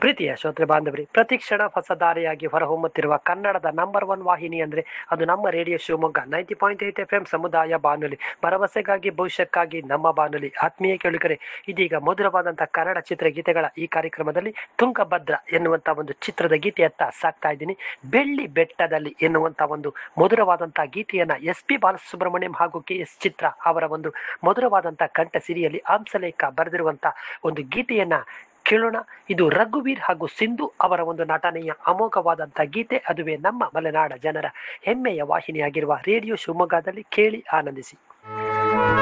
ಪ್ರೀತಿಯ ಶ್ರೋತೃ ಬಾಂಧವರಿ ಪ್ರತಿಕ್ಷಣ ಹೊಸ ದಾರಿಯಾಗಿ ಹೊರಹೊಮ್ಮುತ್ತಿರುವ ಕನ್ನಡದ ನಂಬರ್ ಒನ್ ವಾಹಿನಿ ಅಂದರೆ ಅದು ನಮ್ಮ radio Shivamogga ninety point eight F M ಸಮುದಾಯ ಬಾನುಲಿ ಭರವಸೆಗಾಗಿ ಭವಿಷ್ಯಕ್ಕಾಗಿ ನಮ್ಮ ಬಾನುಲಿ ಆತ್ಮೀಯ ಕೇಳುಗರೆ ಇದೀಗ ಮಧುರವಾದಂತಹ ಕನ್ನಡ ಚಿತ್ರಗೀತೆಗಳ ಈ ಕಾರ್ಯಕ್ರಮದಲ್ಲಿ ತುಂಗಭದ್ರ ಎನ್ನುವಂಥ ಒಂದು ಚಿತ್ರದ ಗೀತೆಯತ್ತ ಸಾಕ್ತಾ ಇದ್ದೀನಿ ಬೆಳ್ಳಿ ಬೆಟ್ಟದಲ್ಲಿ ಎನ್ನುವಂಥ ಒಂದು ಮಧುರವಾದಂತಹ ಗೀತೆಯನ್ನ ಎಸ್ ಪಿ ಬಾಲಸುಬ್ರಹ್ಮಣ್ಯಂ ಹಾಗೂ ಕೆ ಎಸ್ ಚಿತ್ರ ಅವರ ಒಂದು ಮಧುರವಾದಂತಹ ಕಂಠ ಸಿರಿಯಲ್ಲಿ ಆಂಸಲೇಖ ಬರೆದಿರುವಂಥ ಒಂದು ಗೀತೆಯನ್ನ ಕೇಳೋಣ ಇದು ರಘುವೀರ್ ಹಾಗೂ ಸಿಂಧು ಅವರ ಒಂದು ನಟನೆಯ ಅಮೋಘವಾದಂಥ ಗೀತೆ ಅದುವೇ ನಮ್ಮ ಮಲೆನಾಡ ಜನರ ಹೆಮ್ಮೆಯ ವಾಹಿನಿಯಾಗಿರುವ ರೇಡಿಯೋ ಶಿವಮೊಗ್ಗದಲ್ಲಿ ಕೇಳಿ ಆನಂದಿಸಿ